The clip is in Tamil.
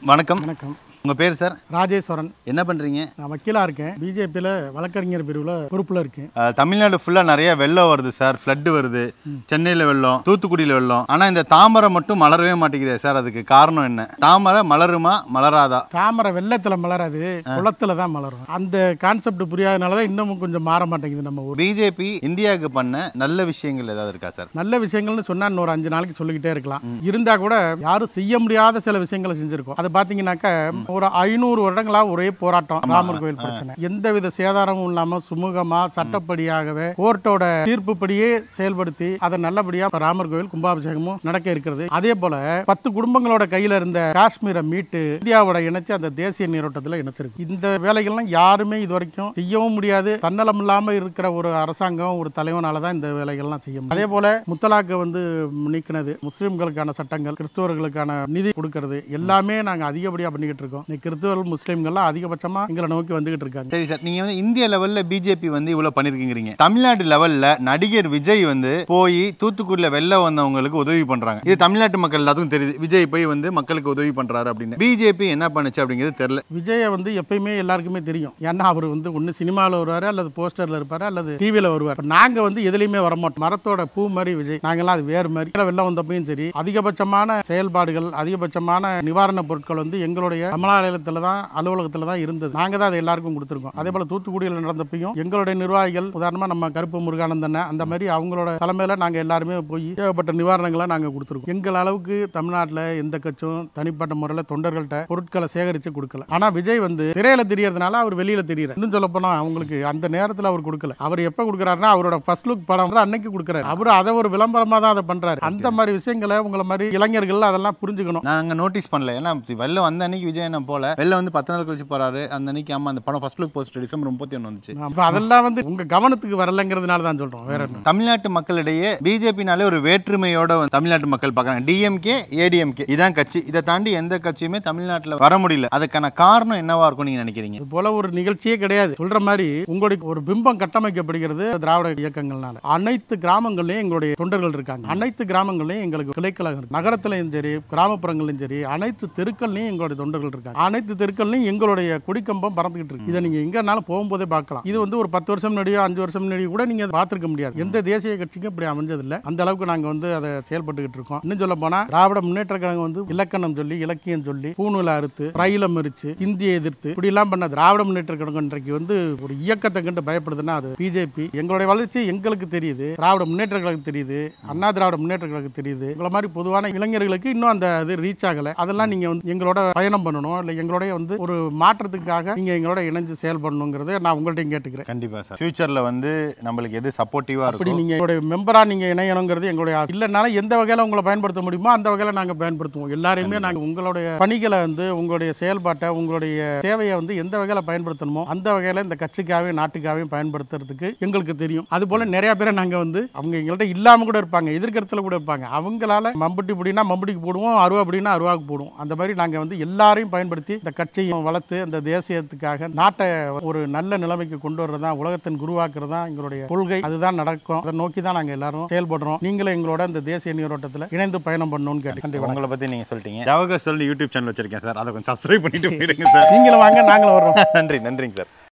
வணக்கம் வணக்கம் உங்க பேர் சார் ராஜேஸ்வரன் என்ன பண்றீங்க நான் வக்கீலாக இருக்கேன் பிஜேபியில் வழக்கறிஞர் பிரிவில் பொறுப்பில் இருக்கேன் அஹ், தமிழ்நாடு ஃபுல்லா நிறைய வெள்ளம் வருது சார் ஃப்ளட்டு வருது சென்னையில வெள்ளம் தூத்துக்குடியில வெள்ளம் ஆனா இந்த தாமரை மட்டும் மலரவே மாட்டேங்குதே சார் அதுக்கு காரணம் என்ன தாமரை மலருமா மலராதா தாமரை வெள்ளத்தில் மலராது குளத்தில் தான் மலரும் அந்த கான்செப்ட் புரியாதனால தான் இன்னமும் கொஞ்சம் மாற மாட்டேங்குது நம்ம ஊர் பிஜேபி இந்தியாவுக்கு பண்ண நல்ல விஷயங்கள் ஏதாவது இருக்கா சார் நல்ல விஷயங்கள்னு சொன்னா இன்னொரு அஞ்சு நாளைக்கு சொல்லிக்கிட்டே இருக்கலாம் இருந்தா கூட யாரும் செய்ய முடியாத சில விஷயங்களை செஞ்சிருக்கோம் அது பாத்தீங்கன்னாக்க ஒரு ஐநூறு வருடங்களா ஒரே போராட்டம் ராமர் கோயில் பிரச்சனை எந்தவித சேதாரமும் இல்லாம சுமூகமா சட்டப்படியாகவே கோர்ட்டோட தீர்ப்புப்படியே செயல்படுத்தி அதை நல்லபடியா இப்ப ராமர் கோயில் கும்பாபிஷேகமும் நடக்க இருக்கிறது அதே போல பத்து குடும்பங்களோட கையில இருந்த காஷ்மீரை மீட்டு இந்தியாவோட இணைச்சு அந்த தேசிய நீரோட்டத்துல இணைச்சிருக்கு இந்த வேலைகள்லாம் யாருமே இது வரைக்கும் செய்யவும் முடியாது தன்னலம் இல்லாம இருக்கிற ஒரு அரசாங்கம் ஒரு தலைவனால தான் இந்த வேலைகள்லாம் செய்ய முடியும் அதே போல முத்தலாக்கு வந்து நீக்கினது முஸ்லிம்களுக்கான சட்டங்கள் கிறிஸ்தவர்களுக்கான நிதி கொடுக்கறது எல்லாமே நாங்க அதிகப்படியா பண்ணிக்கிட்டு இருக்கோம் இந்த கிறிஸ்தவர்கள் முஸ்லிம்கள்லாம் அதிகபட்சமா எங்களை நோக்கி வந்துகிட்டு இருக்காங்க சரி சார் நீங்க வந்து இந்திய லெவல்ல பிஜேபி வந்து இவ்வளவு பண்ணிருக்கீங்க தமிழ்நாடு லெவல்ல நடிகர் விஜய் வந்து போய் தூத்துக்குடியில வெள்ளம் வந்தவங்களுக்கு உதவி பண்றாங்க இது தமிழ்நாட்டு மக்கள் எல்லாத்துக்கும் தெரியுது விஜய் போய் வந்து மக்களுக்கு உதவி பண்றாரு அப்படின்னு பிஜேபி என்ன பண்ணுச்சு அப்படிங்கிறது தெரியல விஜயை வந்து எப்பயுமே எல்லாருக்குமே தெரியும் ஏன்னா அவர் வந்து ஒன்று சினிமாவில் வருவார் அல்லது போஸ்டரில் இருப்பார் அல்லது டிவியில் வருவார் நாங்கள் வந்து எதுலையுமே வரமாட்டோம் மரத்தோட பூ மாதிரி விஜய் நாங்கெல்லாம் அது வேறு மாதிரி கீழே வெள்ளம் வந்தப்பையும் சரி அதிகபட்சமான செயல்பாடுகள் அதிகபட்சமான நிவாரணப் பொருட்கள் வந்து எங்களுடைய கமலாலயத்தில் தான் அலுவலகத்தில் தான் இருந்தது நாங்கள் தான் அதை எல்லாருக்கும் கொடுத்துருக்கோம் அதே போல் தூத்துக்குடியில் நடந்தப்பையும் எங்களுடைய நிர்வாகிகள் உதாரணமாக நம்ம கருப்பு முருகானந்தன் அந்த மாதிரி அவங்களோட தலைமையில் நாங்கள் எல்லாருமே போய் தேவைப்பட்ட நிவாரணங்களை நாங்கள் கொடுத்துருக்கோம் எங்கள் அளவுக்கு தமிழ்நாட்டில் எந்த கட்சியும் தனிப்பட்ட முறையில் தொண்டர்கள்ட்ட பொருட்களை சேகரித்து கொடுக்கல ஆனால் விஜய் வந்து திரையில தெரியறதுனால அவர் வெளியில தெரியற இன்னும் சொல்ல போனா அவங்களுக்கு அந்த நேரத்தில் அவர் கொடுக்கல அவர் எப்போ கொடுக்குறாருன்னா அவரோட ஃபர்ஸ்ட் லுக் படம் வந்து அன்னைக்கு கொடுக்குறாரு அவர் அதை ஒரு விளம்பரமாக தான் அதை பண்றாரு அந்த மாதிரி விஷயங்களை உங்களை மாதிரி இளைஞர்கள் அதெல்லாம் புரிஞ்சுக்கணும் நாங்க நோட்டீஸ் பண்ணல ஏன்னா வெள்ளம் வந்த அன்னைக்கு விஜய் என்ன போல வெள்ளம் வந்து பத்து நாள் கழிச்சு போறாரு அந்த அன்னைக்கு ஆமா அந்த படம் ஃபர்ஸ்ட் லுக் போஸ்ட் டிசம்பர் முப்பத்தி ஒன்று வந்துச்சு அப்ப அதெல்லாம் வந்து உங்க கவனத்துக்கு வரலைங்கிறதுனால தான் சொல்றோம் வேற என்ன தமிழ்நாட்டு மக்களிடையே பிஜேபினாலே ஒரு வேற்றுமையோட வந்து தமிழ்நாட்டு மக்கள் பார்க்குறாங்க டிஎம்கே ஏடிஎம்கே இதான் கட்சி இதை தாண்டி எந்த கட்சியுமே தமிழ்நாட்டில் வர முடியல அதுக்கான காரணம் என்னவா இருக்கும் நீங்க நினைக்கிறீங்க இது போல ஒரு நிகழ்ச்சியே கிடையாது சொல்ற மாதிரி உங்களுடைய ஒரு பிம்பம் கட்டமைக்கப்படுகிறது திராவிட இயக்கங்கள்னால அனைத்து கிராமங்கள்லயும் எங்களுடைய தொண்டர்கள் இருக்காங்க அனைத்து கிராமங்கள்லயும் எங்களுக்கு கிளைக்கழகம் இருக்கு நகரத்திலையும் சரி கிராமப்புறங்களையும் சரி அனைத்து தெருக்கள்லயும் எங்களுடைய தொண்டர்கள் இருக்காங்க அனைத்து தெருக்கள்லயும் எங்களுடைய கொடிக்கம்பம் பறந்துகிட்டு இருக்கு இதை நீங்க எங்கனாலும் போகும்போதே பார்க்கலாம் இது வந்து ஒரு பத்து வருஷம் முன்னாடியோ அஞ்சு வருஷம் முன்னாடி கூட நீங்க பார்த்திருக்க முடியாது எந்த தேசிய கட்சிக்கும் இப்படி அமைஞ்சதில்லை அந்த அளவுக்கு நாங்க வந்து அதை செயல்பட்டுக்கிட்டு இருக்கோம் இன்னும் சொல்ல போனா திராவிட முன்னேற்ற கழகம் வந்து இலக்கணம் சொல்லி இலக்கியம் சொல்லி பூநூலை அறுத்து ரயில மறிச்சு இந்தியை எதிர்த்து இப்படி எல்லாம் பண்ண திராவிட முன்னேற்ற கழகம் இன்றைக்கு வந்து ஒரு இயக்கத்தை கண்டு பயப்படுதுன்னா அது பிஜேபி எங்களுடைய வளர்ச்சி எங்களுக்கு தெரியுது திராவிட முன்னேற்ற கழகம் தெரியுது அண்ணா திராவிட முன்னேற்ற கழகம் தெரியுது உங்களை மாதிரி பொதுவான இளைஞர்களுக்கு இன்னும் அந்த இது ரீச் ஆகல அதெல்லாம் நீங்க வந்து எங்களோட பயணம் பண்ணணும் இல்ல எங்களோட வந்து ஒரு மாற்றத்துக்காக நீங்க எங்களோட இணைஞ்சு செயல்படணுங்கிறத நான் உங்கள்கிட்ட கேட்டுக்கிறேன் கண்டிப்பா சார் ஃபியூச்சர்ல வந்து நம்மளுக்கு எது சப்போர்ட்டிவா அப்படி இருக்கும் நீங்க எங்களுடைய மெம்பரா நீங்க இணையணுங்கிறது எங்களுடைய ஆசை. இல்லைனாலும் எந்த வகையில உங்களை பயன்படுத்த முடியுமோ அந்த வகையில நாங்க பயன்படுத்துவோம் எல்லாரையுமே நாங்க உங்களுடைய பணிகளை வந்து உங்களுடைய செயல்பாட்டை உங்களுடைய சேவையை வந்து எந்த வகையில பயன்படுத்தணுமோ அந்த வகையில இந்த கட்சிக்காகவே நாட்டுக்காகவே பயன்படுத்துறதுக்கு எங்களுக்கு தெரியும் அது போல நிறைய பேரை நாங்க வந்து அவங்க எங்கள்கிட்ட இல்லாம கூட இருப்பாங்க எதிர்க்கருத்துல கூட இருப்பாங்க அவங்களால மம்புட்டி பிடினா மம்புட்டிக்கு போடுவோம் அருவா பிடினா அருவாக்கு போடுவோம் அந்த மாதிரி நாங்க வந்து எல்லாரையும் பயன்படுத்தி இந்த கட்சியை வளர்த்து அந்த தேசியத்துக்காக நாட்டை ஒரு நல்ல நிலைமைக்கு கொண்டு வர்றதா உலகத்தின் குருவாக்குறது தான் எங்களுடைய கொள்கை அதுதான் நடக்கும் அதை நோக்கி தான் நாங்க எல்லாரும் செயல்படுறோம் நீங்களும் எங்களோட இந்த தேசிய நீரோட்டத்தில் இணைந்து பயணம் பண்ணணும்னு கேட்டு நன்றி வணக்கம். உங்களை பத்தி நீங்க சொல்லிட்டீங்க ஜவஹர் சொல்லி யூடியூப் சேனல் வச்சிருக்கேன் சார் அதை கொஞ்சம் சப்ஸ்கிரைப் பண்ணிட்டு போயிடுங்க சார் நீங்களும் வாங்க நாங்களும் வர்றோம் நன்றி நன்றிங்க சார்